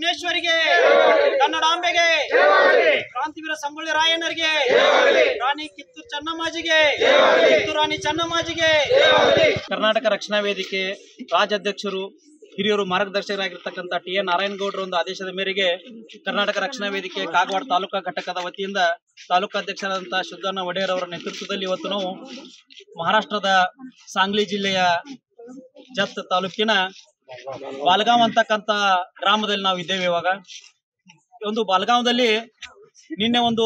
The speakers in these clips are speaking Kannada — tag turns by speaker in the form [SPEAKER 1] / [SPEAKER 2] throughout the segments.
[SPEAKER 1] ಭುವನೇಶ್ವರಿಗೆ ಕನ್ನಡಾಂಬೆಗೆ ಕ್ರಾಂತಿವೀರ ಸಂಗೊಳ್ಳಿ ರಾಯಣ್ಣರಿಗೆ ರಾಣಿ ಕಿತ್ತೂರು ಚೆನ್ನಮ್ಮಾಜಿಗೆ ಕಿತ್ತೂರು ರಾಣಿ ಚೆನ್ನಮ್ಮಾಜಿಗೆ ಕರ್ನಾಟಕ ರಕ್ಷಣಾ ವೇದಿಕೆ ರಾಜ್ಯಾಧ್ಯಕ್ಷರು ಹಿರಿಯರು ಮಾರ್ಗದರ್ಶಕರಾಗಿರ್ತಕ್ಕಂಥ ಟಿ ಎನ್ ನಾರಾಯಣಗೌಡರ ಒಂದು ಆದೇಶದ ಮೇರೆಗೆ ಕರ್ನಾಟಕ ರಕ್ಷಣಾ ವೇದಿಕೆ ಕಾಗವಾಡ ತಾಲೂಕಾ ಘಟಕದ ವತಿಯಿಂದ ತಾಲೂಕಾಧ್ಯಕ್ಷರಾದಂತಹ ಶುದ್ಧಣ್ಣ ಒಡೆಯರ್ ಅವರ ನೇತೃತ್ವದಲ್ಲಿ ಇವತ್ತು ನಾವು ಮಹಾರಾಷ್ಟ್ರದ ಸಾಂಗ್ಲಿ ಜಿಲ್ಲೆಯ ಜತ್ ತಾಲೂಕಿನ ಬಾಲ್ಗಾಂವ್ ಅಂತಕ್ಕಂತ ಗ್ರಾಮದಲ್ಲಿ ನಾವು ಇದ್ದೇವೆ ಇವಾಗ ಈ ಒಂದು ಬಾಲ್ಗಾಂವದಲ್ಲಿ ನಿನ್ನೆ ಒಂದು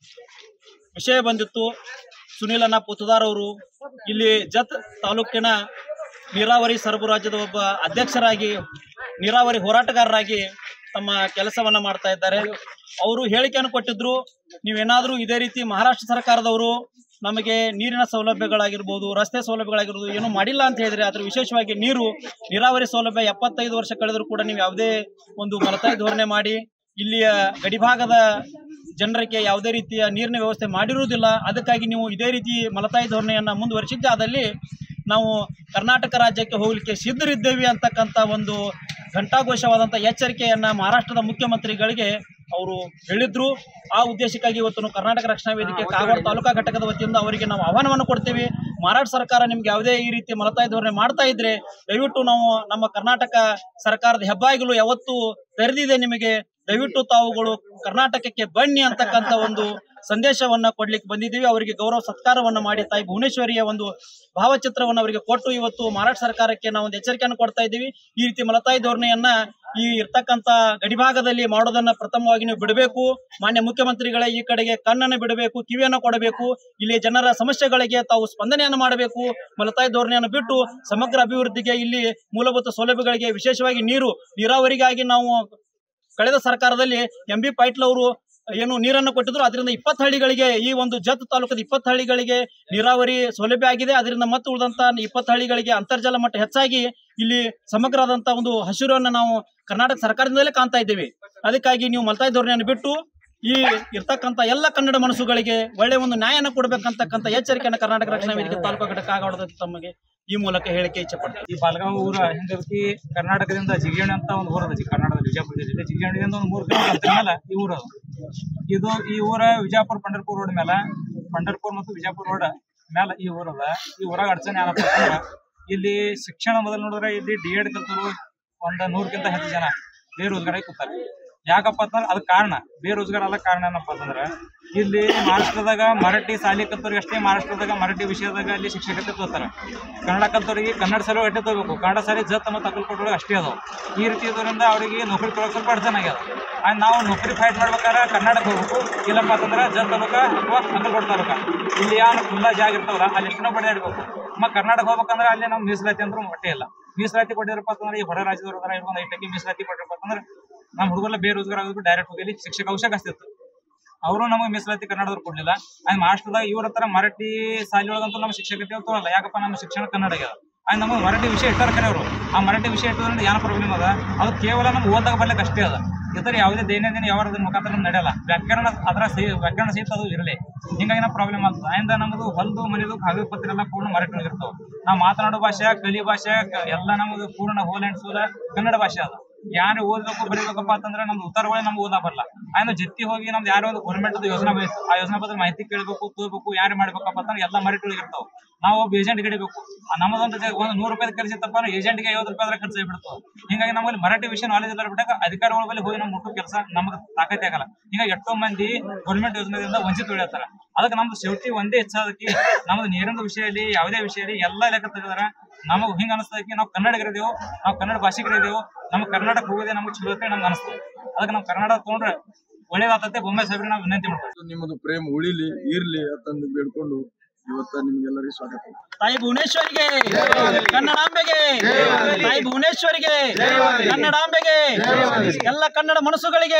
[SPEAKER 1] ವಿಷಯ ಬಂದಿತ್ತು ಸುನೀಲ್ ಅಣ್ಣ ಪುತ್ತದಾರ್ ಅವರು ಇಲ್ಲಿ ಜತ್ ತಾಲೂಕಿನ ನೀರಾವರಿ ಸರಬರಾಜದ ಒಬ್ಬ ಅಧ್ಯಕ್ಷರಾಗಿ ನೀರಾವರಿ ಹೋರಾಟಗಾರರಾಗಿ ತಮ್ಮ ಕೆಲಸವನ್ನ ಮಾಡ್ತಾ ಇದ್ದಾರೆ ಅವರು ಹೇಳಿಕೆಯನ್ನು ಕೊಟ್ಟಿದ್ರು ನೀವೇನಾದ್ರೂ ಇದೇ ರೀತಿ ಮಹಾರಾಷ್ಟ್ರ ಸರ್ಕಾರದವರು ನಮಗೆ ನೀರಿನ ಸೌಲಭ್ಯಗಳಾಗಿರ್ಬೋದು ರಸ್ತೆ ಸೌಲಭ್ಯಗಳಾಗಿರ್ಬೋದು ಏನೂ ಮಾಡಿಲ್ಲ ಅಂತ ಹೇಳಿದ್ರೆ ಅದ್ರ ವಿಶೇಷವಾಗಿ ನೀರು ನೀರಾವರಿ ಸೌಲಭ್ಯ ಎಪ್ಪತ್ತೈದು ವರ್ಷ ಕಳೆದರೂ ಕೂಡ ನೀವು ಯಾವುದೇ ಒಂದು ಮಲತಾಯಿ ಧೋರಣೆ ಮಾಡಿ ಇಲ್ಲಿಯ ಗಡಿಭಾಗದ ಜನರಿಗೆ ಯಾವುದೇ ರೀತಿಯ ನೀರಿನ ವ್ಯವಸ್ಥೆ ಮಾಡಿರುವುದಿಲ್ಲ ಅದಕ್ಕಾಗಿ ನೀವು ಇದೇ ರೀತಿ ಮಲತಾಯಿ ಧೋರಣೆಯನ್ನ ಮುಂದುವರಿಸಿದ್ದೆ ಆದಲ್ಲಿ ನಾವು ಕರ್ನಾಟಕ ರಾಜ್ಯಕ್ಕೆ ಹೋಗ್ಲಿಕ್ಕೆ ಸಿದ್ಧರಿದ್ದೇವೆ ಅಂತಕ್ಕಂಥ ಒಂದು ಘಂಟಾಘೋಷವಾದಂಥ ಎಚ್ಚರಿಕೆಯನ್ನ ಮಹಾರಾಷ್ಟ್ರದ ಮುಖ್ಯಮಂತ್ರಿಗಳಿಗೆ ಅವರು ಹೇಳಿದ್ರು ಆ ಉದ್ದೇಶಕ್ಕಾಗಿ ಇವತ್ತು ನಾವು ಕರ್ನಾಟಕ ರಕ್ಷಣಾ ವೇದಿಕೆ ಕಾಗವಾಡ ತಾಲೂಕಾ ಘಟಕದ ವತಿಯಿಂದ ಅವರಿಗೆ ನಾವು ಆಹ್ವಾನವನ್ನು ಕೊಡ್ತೀವಿ ಮಹಾರಾಷ್ಟ್ರ ಸರ್ಕಾರ ನಿಮ್ಗೆ ಯಾವುದೇ ಈ ರೀತಿ ಮಲತಾಯಿ ಧೋರಣೆ ಮಾಡ್ತಾ ಇದ್ರೆ ದಯವಿಟ್ಟು ನಾವು ನಮ್ಮ ಕರ್ನಾಟಕ ಸರ್ಕಾರದ ಹೆಬ್ಬಾಗಿಲು ಯಾವತ್ತು ತೆರೆದಿದೆ ನಿಮಗೆ ದಯವಿಟ್ಟು ತಾವುಗಳು ಕರ್ನಾಟಕಕ್ಕೆ ಬನ್ನಿ ಅಂತಕ್ಕಂಥ ಒಂದು ಸಂದೇಶವನ್ನ ಕೊಡ್ಲಿಕ್ಕೆ ಬಂದಿದ್ದೀವಿ ಅವರಿಗೆ ಗೌರವ ಸತ್ಕಾರವನ್ನ ಮಾಡಿ ತಾಯಿ ಭುವನೇಶ್ವರಿಯ ಒಂದು ಭಾವಚಿತ್ರವನ್ನು ಅವರಿಗೆ ಕೊಟ್ಟು ಇವತ್ತು ಮಹಾರಾಷ್ಟ್ರ ಸರ್ಕಾರಕ್ಕೆ ನಾವು ಒಂದು ಎಚ್ಚರಿಕೆಯನ್ನು ಕೊಡ್ತಾ ಇದ್ದೀವಿ ಈ ರೀತಿ ಮಲತಾಯಿ ಧೋರಣೆಯನ್ನ ಈ ಇರ್ತಕ್ಕಂತ ಗಡಿಭಾಗದಲ್ಲಿ ಮಾಡೋದನ್ನ ಪ್ರಥಮವಾಗಿ ನೀವು ಬಿಡಬೇಕು ಮಾನ್ಯ ಮುಖ್ಯಮಂತ್ರಿಗಳೇ ಈ ಕಡೆಗೆ ಕಣ್ಣನ್ನು ಬಿಡಬೇಕು ಕಿವಿಯನ್ನು ಕೊಡಬೇಕು ಇಲ್ಲಿ ಜನರ ಸಮಸ್ಯೆಗಳಿಗೆ ತಾವು ಸ್ಪಂದನೆಯನ್ನು ಮಾಡಬೇಕು ಮಲತಾಯಿ ಧೋರಣೆಯನ್ನು ಬಿಟ್ಟು ಸಮಗ್ರ ಅಭಿವೃದ್ಧಿಗೆ ಇಲ್ಲಿ ಮೂಲಭೂತ ಸೌಲಭ್ಯಗಳಿಗೆ ವಿಶೇಷವಾಗಿ ನೀರು ನೀರಾವರಿಗಾಗಿ ನಾವು ಕಳೆದ ಸರ್ಕಾರದಲ್ಲಿ ಎಂ ಬಿ ಪಾಟೀಲ್ ಅವರು ಏನು ನೀರನ್ನು ಕೊಟ್ಟಿದ್ರು ಅದರಿಂದ ಇಪ್ಪತ್ತು ಹಳ್ಳಿಗಳಿಗೆ ಈ ಒಂದು ಜತ್ ತಾಲೂಕದ ಇಪ್ಪತ್ತು ಹಳ್ಳಿಗಳಿಗೆ ನೀರಾವರಿ ಸೌಲಭ್ಯ ಆಗಿದೆ ಅದರಿಂದ ಮತ್ತೆ ಉಳಿದಂತ ಇಪ್ಪತ್ತು ಹಳ್ಳಿಗಳಿಗೆ ಅಂತರ್ಜಲ ಮಟ್ಟ ಹೆಚ್ಚಾಗಿ ಇಲ್ಲಿ ಸಮಗ್ರವಾದಂತ ಒಂದು ಹಸಿರನ್ನು ನಾವು ಕರ್ನಾಟಕ ಸರ್ಕಾರದಿಂದಲೇ ಕಾಣ್ತಾ ಇದ್ದೇವೆ ಅದಕ್ಕಾಗಿ ನೀವು ಮಲ್ತಾಯಿ ಧೋರಣೆಯನ್ನು ಬಿಟ್ಟು ಈ ಇರ್ತಕ್ಕಂಥ ಎಲ್ಲ ಕನ್ನಡ ಮನಸ್ಸುಗಳಿಗೆ ಒಳ್ಳೆ ಒಂದು ನ್ಯಾಯನ ಕೊಡ್ಬೇಕಂತಕ್ಕಂಥ ಎಚ್ಚರಿಕೆಯನ್ನು ಕರ್ನಾಟಕ ರಕ್ಷಣಾ ವೇದಿಕೆ ತಾಲೂಕು ಘಟಕ ಆಗೋದ ತಮಗೆ ಈ ಮೂಲಕ ಹೇಳಿಕೆ ಇಚ್ಛೆ ಪಡ್ತೀನಿ
[SPEAKER 2] ಈ ಬಾಲಗಾಂವ್ ಊರ ಹಿಂದಕ್ಕೆ ಕರ್ನಾಟಕದಿಂದ ಜಿಗೇಣಿ ಅಂತ ಒಂದು ಊರದ ಕರ್ನಾಟಕದ ವಿಜಯಪುರ ಜಿಲ್ಲೆ ಜಿಗೇಣಿಯಿಂದ ಒಂದು ಮೂರು ಕಿಲೋಮೀಟರ್ ಮೇಲೆ ಈ ಊರು ಅದು. ಇದು ಈ ಊರ ವಿಜಯಪುರ ಪಂಡರ್ಪುರ್ ರೋಡ್ ಮೇಲೆ ಪಂಡರ್ಪುರ್ ಮತ್ತು ವಿಜಯಪುರ ರೋಡ್ ಮೇಲೆ ಈ ಊರದ ಈ ಊರಾಗ ಅಡಚಣೆ ಏನಪ್ಪ ಅಂತಂದ್ರ ಇಲ್ಲಿ ಶಿಕ್ಷಣ ಮೊದಲು ನೋಡಿದ್ರೆ ಇಲ್ಲಿ ಡಿ ಎಡ್ ಕಲ್ತರು ಒಂದ್ ನೂರಕ್ಕಿಂತ ಹೆಚ್ಚು ಜನ ಬೇರೋಜ್ಗಾರ ಕೂತಾರೆ ಯಾಕಪ್ಪ ಅಂತಂದ್ರೆ ಅದಕ್ಕೆ ಕಾರಣ ಬೇರೋಜ್ಗಾರ ಅಲ್ಲ ಕಾರಣ ಏನಪ್ಪ ಅಂತಂದ್ರೆ ಇಲ್ಲಿ ಮಹಾರಾಷ್ಟ್ರದಾಗ ಮರಾಠಿ ಶಾಲೆ ಕಲ್ತವ್ರಿಗೆ ಅಷ್ಟೇ ಮಹಾರಾಷ್ಟ್ರದಾಗ ಮರಾಠಿ ವಿಷಯದಾಗ ಅಲ್ಲಿ ಶಿಕ್ಷಕತೆ ತೋತಾರೆ ಕನ್ನಡ ಕಲ್ತವ್ರಿಗೆ ಕನ್ನಡ ಸಲ ಅಷ್ಟೇ ತಗೋಬೇಕು ಕನ್ನಡ ಸಾಲಿ ಜತ್ ಮತ್ತು ಅಕ್ಕಲ್ಕೋಟೊಳಗೆ ಅಷ್ಟೇ ಅದಾವ ಈ ರೀತಿ ಇರೋದ್ರಿಂದ ಅವರಿಗೆ ನೌಕರಿ ಕೊಡೋಕೆ ಸ್ವಲ್ಪ ಅಡಚಣೆ ಆಗ್ಯದ ಆ್ಯಂಡ್ ನಾವು ನೌಕರಿ ಫೈಟ್ ಮಾಡ್ಬೇಕಾದ್ರೆ ಕರ್ನಾಟಕ ಹೋಗ್ಬೇಕು ಇಲ್ಲಪ್ಪ ಅಂತಂದ್ರೆ ಜತ್ ತಾಲೂಕ ಅಥವಾ ಅಕ್ಕಲ್ಕೋಟ ತಾಲೂಕ ಇಲ್ಲಿ ಯಾವ ಖುಲ್ಲಾ ಜಾಗ ಇರ್ತಾವಲ್ಲ ಅಲ್ಲಿ ಎಷ್ಟೋ ಬಡಿಯಾಡ್ಬೇಕು ಮತ್ತು ಕರ್ನಾಟಕ ಹೋಗ್ಬೇಕಂದ್ರೆ ಅಲ್ಲಿ ನಾವು ಮೀಸಲಾತಿ ಅಂದ್ರೂ ಒಟ್ಟೆ ಇಲ್ಲ ಮೀಸಲಾತಿ ಕೊಟ್ಟಿರಪ್ಪ ಅಂತಂದ್ರೆ ಈ ಹೊರ ರಾಜ್ಯದವ್ರ ಹತ್ರ ಇರ್ಬೋದು ಐಟಕ್ಕೆ ಮೀಸಲಾತಿ ಕೊಟ್ಟಿರಪ್ಪ ಅಂತಂದ್ರೆ ನಮ್ಮ ಹುಡುಗರೆಲ್ಲ ಬೇರೋಜ್ಗಾರ ಆಗಿಬಿಟ್ಟು ಡೈರೆಕ್ಟ್ ಹೋಗಿ ಇಲ್ಲಿ ಶಿಕ್ಷಕ ಅವಶ್ಯಕ ಆಗ್ತಿತ್ತು ಅವರು ನಮಗೆ ಮೀಸಲಾತಿ ಕನ್ನಡದವ್ರು ಕೊಡ್ಲಿಲ್ಲ ಆಯ್ತು ಮಹಾರಾಷ್ಟ್ರದಾಗ ಇವ್ರ ಹತ್ರ ಮರಾಠಿ ಶಾಲೆ ಒಳಗಂತೂ ನಮ್ಮ ಶಿಕ್ಷಕತೆ ತಗೊಳಲ್ಲ ಯಾಕಪ್ಪ ನಮ್ಮ ಶಿಕ್ಷಣ ಕನ್ನಡ ಆಗ್ಯದ ಆಯ್ತು ನಮಗೆ ಮರಾಠಿ ವಿಷಯ ಇಟ್ಟಾರ ಕರೆ ಅವರು ಆ ಮರಾಠಿ ವಿಷಯ ಇಟ್ಟೋದ್ರಿಂದ ಏನು ಪ್ರಾಬ್ಲಮ್ ಅದ ಅದು ಕೇವಲ ನಮ್ಗೆ ಓದಾಗ ಬರ್ಲಿಕ್ಕೆ ಅಷ್ಟೇ ಅದ ಇತರ ಯಾವುದೇ ದೈನಂದಿನ ಯಾವ ಮುಖಾಂತರ ನಮ್ಗೆ ನಡೆಯಲ್ಲ ವ್ಯಾಕರಣ ಅದರ ಸಹಿ ವ್ಯಾಕರಣ ಸಹಿತ ಅದು ಇರಲಿ ಹಿಂಗಾಗಿ ನಾವು ಪ್ರಾಬ್ಲಮ್ ಆಗ್ತದೆ ಆಯಿಂದ ನಮ್ಮದು ಹೊಲ್ದು ಮನೆದು ಕಾಗದ ಪತ್ರ ಎಲ್ಲ ಪೂರ್ಣ ಮರಾಠಿ ಒಳಗೆ ಇರ್ತಾವೆ ನಾವು ಮಾತನಾಡೋ ಭಾಷೆ ಕಲಿ ಭಾಷೆ ಕ- ಎಲ್ಲ ನಮಗೆ ಪೂರ್ಣ ಹೋಲ್ ಅಂಡ್ ಸೂಲ ಕನ್ನಡ ಭಾಷೆ ಅದ ಯಾರು ಓದ್ಬೇಕು ಬರೀಬೇಕಪ್ಪ ಅಂತಂದ್ರೆ ನಮ್ದು ಉತ್ತರಗಳೇ ನಮ್ಗೆ ಓದಾ ಬರಲ್ಲ ಆಯ್ತು ಜೊತೆ ಹೋಗಿ ನಮ್ದು ಯಾರೋ ಒಂದು ಗೌರ್ಮೆಂಟ್ ಯೋಜನಾ ಬೇಕು ಆ ಯೋಜನಾ ಬಗ್ಗೆ ಮಾಹಿತಿ ಕೇಳಬೇಕು ತೋಬೇಕು ಯಾರು ಮಾಡ್ಬೇಕಪ್ಪ ಅಂತಂದ್ರೆ ಎಲ್ಲ ಮರಾಠಿ ಒಳಗೆ ಇರ್ತಾವ ನಾವು ಒಬ್ಬ ಏಜೆಂಟ್ ಹಿಡಿಬೇಕು ಆ ನಮ್ಮದೊಂದು ಜ- ಒಂದು ನೂರು ರೂಪಾಯಿ ಖರ್ಚು ಇತ್ತಪ್ಪ ಏಜೆಂಟ್ಗೆ ಐವತ್ತು ರೂಪಾಯಿ ಆದ್ರೆ ಖರ್ಚು ಆಗ್ಬಿಡ್ತಾವ ಹಿಂಗಾಗಿ ನಮ್ಮಲ್ಲಿ ಮರಾಠಿ ವಿಷಯ ನಾಲೆಜ್ ಎಲ್ಲ ಬಿಟ್ಟಾಗ ಅಧಿಕಾರಿಗಳ ಬಳಿ ಹೋಗಿ ನಾವು ಮುಟ್ಟು ಕೆಲಸ ನಮಗೆ ತಾಕತಿ ಆಗಲ್ಲ ಹಿಂಗಾಗಿ ಎಷ್ಟೋ ಮಂದಿ ಗೌರ್ಮೆಂಟ್ ಯೋಜನೆಯಿಂದ ವಂಚಿತ ಉಳಿಯತ್ತಾರ ಅದಕ್ಕೆ ನಮ್ದು ಸೇಫ್ಟಿ ಒಂದೇ ಹೆಚ್ಚಾದಕ್ಕೆ ನಮ್ದು ನೀರಿನ ವಿಷಯದಲ್ಲಿ ಯಾವುದೇ ವಿಷಯದಲ್ಲಿ ಎಲ್ಲ ಲೆಕ್ಕ ತೆಗೆದಾರ ನಮಗೆ ಹಿಂಗ ಅನಿಸ್ತದಕ್ಕೆ ನಾವು ಕನ್ನಡಿಗರಿದ್ದೇವು ನಾವು ಕನ್ನಡ ಭಾಷಿಕರಿದ್ದೇವು ನಮ್ಮ ಕರ್ನಾಟಕ ಹೋಗೋದೇ ನಮ್ಗೆ ಚಲೋ ಅಂತ ನಮ್ಗೆ ಅನಿಸ್ತದೆ ಅದಕ್ಕೆ ನಾವು ಕನ್ನಡ ತೊಗೊಂಡ್ರೆ ಒಳ್ಳೇದಾಗ್ತದೆ ಬೊಮ್ಮೆ ಸಾಹೇಬ್ರಿಗೆ ನಾವು ವಿನಂತಿ ಮಾಡ್ತೀವಿ
[SPEAKER 3] ನಿಮ್ಮದು ಪ್ರೇಮ ಉಳಿಲಿ ಇರ್ಲಿ ಅಂತಂದು ಬೇಡ್ಕೊಂಡು ಇವತ್ತ ನಿಮ್ಗೆಲ್ಲರಿಗೂ ಸ್ವಾಗತ
[SPEAKER 1] ತಾಯಿ ಭುವನೇಶ್ವರಿಗೆ ಕನ್ನಡಾಂಬೆಗೆ ತಾಯಿ ಭುವನೇಶ್ವರಿಗೆ ಕನ್ನಡಾಂಬೆಗೆ ಎಲ್ಲ ಕನ್ನಡ ಮನಸ್ಸುಗಳಿಗೆ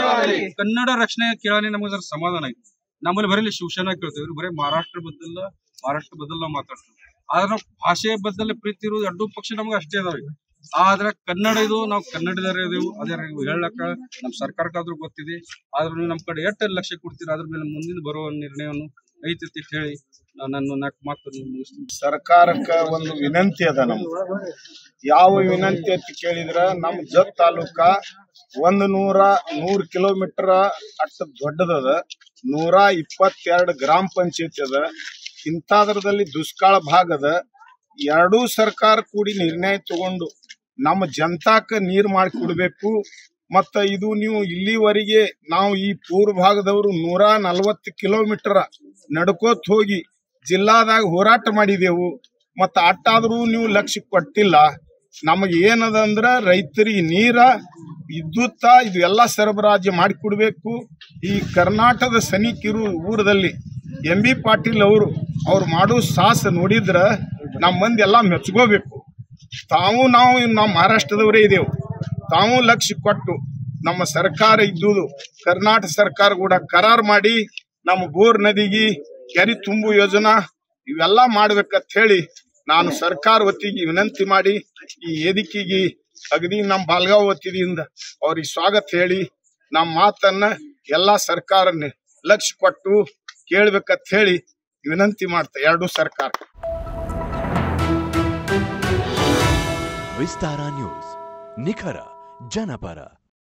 [SPEAKER 4] ಕನ್ನಡ ರಕ್ಷಣೆ ಕೇಳನೆ ನಮಗೆ ಜರ ಸಮಾಧಾನ ಆಯ್ತು ನಮ್ಮಲ್ಲಿ ಬರೀ ಶಿವಸೇನಾ ಕೇಳ್ತೀವಿ ಬರೀ ಮಹಾರಾಷ್ಟ್ರ ಬದಲ್ಲ ಮಹಾರಾಷ್ಟ್ರ ಬದಲ್ ನಾವು ಮಾತಾಡ್ತೀವಿ ಆದ್ರೆ ನಾವು ಭಾಷೆ ಬದಲ ಪ್ರೀತಿ ಇರೋದು ಎರಡು ಪಕ್ಷ ನಮ್ಗೆ ಅಷ್ಟೇ ಅದಾವ ಆದ್ರೆ ಕನ್ನಡ ಇದು ನಾವು ಕನ್ನಡದವರೇ ಇದೀವಿ ಅದೇ ಹೇಳಕ್ಕ ನಮ್ಮ ಸರ್ಕಾರಕ್ಕಾದ್ರೂ ಗೊತ್ತಿದೆ ಆದ್ರೂ ನೀವು ನಮ್ಮ ಕಡೆ ಎಷ್ಟು ಲಕ್ಷ್ಯ ಕೊಡ್ತೀರಿ ಅದ್ರ ಮೇಲೆ ಮುಂದಿನ ಬರುವ ನಿರ್ಣಯವನ್ನು ಐತಿ ಅಂತ ಹೇಳಿ ನಾನು ನನ್ನ ನಾಲ್ಕು ಮಾತನ್ನು ಮುಗಿಸ್ತೀನಿ
[SPEAKER 5] ಸರ್ಕಾರಕ್ಕ ಒಂದು ವಿನಂತಿ ಅದ ನಮ್ದು ಯಾವ ವಿನಂತಿ ಅಂತ ಕೇಳಿದ್ರ ನಮ್ ಜತ್ ತಾಲೂಕ ಒಂದ್ ನೂರ ನೂರ್ ಕಿಲೋಮೀಟರ್ ಅಷ್ಟು ದೊಡ್ಡದದ ನೂರ ಇಪ್ಪತ್ತೆರಡು ಗ್ರಾಮ ಪಂಚಾಯತಿ ಅದ ಇಂಥದ್ರದಲ್ಲಿ ದುಷ್ಕಾಳ ಭಾಗ ಅದ ಎರಡೂ ಸರ್ಕಾರ ಕೂಡಿ ನಿರ್ಣಯ ತಗೊಂಡು ನಮ್ಮ ಜನತಾಕ ನೀರ್ ಮಾಡಿ ಕೊಡ್ಬೇಕು ಮತ್ತ ಇದು ನೀವು ಇಲ್ಲಿವರೆಗೆ ನಾವು ಈ ಪೂರ್ವ ಭಾಗದವರು ನೂರ ನಲವತ್ತು ಕಿಲೋಮೀಟರ್ ನಡ್ಕೋತ್ ಹೋಗಿ ಜಿಲ್ಲಾದಾಗ ಹೋರಾಟ ಮಾಡಿದೆವು ಮತ್ತ ಅಟ್ಟಾದ್ರೂ ನೀವು ಲಕ್ಷ್ಯ ಕೊಟ್ಟಿಲ್ಲ ನಮಗೆ ಏನದ ಅಂದ್ರ ರೈತರಿಗೆ ನೀರ ವಿದ್ಯುತ್ತ ಇದು ಎಲ್ಲ ಸರಬರಾಜು ಮಾಡಿಕೊಡ್ಬೇಕು ಈ ಕರ್ನಾಟಕದ ಸನಿಕಿರು ಊರದಲ್ಲಿ ಎಂ ಬಿ ಪಾಟೀಲ್ ಅವರು ಅವ್ರು ಮಾಡೋ ಸಾಹಸ ನೋಡಿದ್ರ ನಮ್ಮ ಮಂದಿ ಎಲ್ಲ ಮೆಚ್ಕೋಬೇಕು ತಾವು ನಾವು ನಾವು ಮಹಾರಾಷ್ಟ್ರದವರೇ ಇದೇವು ತಾವು ಲಕ್ಷ್ಯ ಕೊಟ್ಟು ನಮ್ಮ ಸರ್ಕಾರ ಇದ್ದುದು ಕರ್ನಾಟಕ ಸರ್ಕಾರ ಕೂಡ ಕರಾರ್ ಮಾಡಿ ನಮ್ಮ ಬೋರ್ ನದಿಗೆ ಕೆರೆ ತುಂಬು ಯೋಜನಾ ಇವೆಲ್ಲ ಮಾಡ್ಬೇಕಂತ ಹೇಳಿ ನಾನು ಸರ್ಕಾರ ವತಿಗೆ ವಿನಂತಿ ಮಾಡಿ ಈ ವೇದಿಕೆಗೆ ಅಗದಿ ನಮ್ಮ ಬಾಲ್ಗಾವ್ ವತಿಯಿಂದ ಅವ್ರಿಗೆ ಸ್ವಾಗತ ಹೇಳಿ ನಮ್ಮ ಮಾತನ್ನ ಎಲ್ಲಾ ಸರ್ಕಾರನ್ನ ಲಕ್ಷ್ಯ ಕೊಟ್ಟು ಕೇಳ್ಬೇಕಂತ ಹೇಳಿ ವಿನಂತಿ ಮಾಡ್ತಾ ಎರಡೂ ಸರ್ಕಾರ
[SPEAKER 6] ವಿಸ್ತಾರ ನ್ಯೂಸ್ ನಿಖರ ಜನಪರ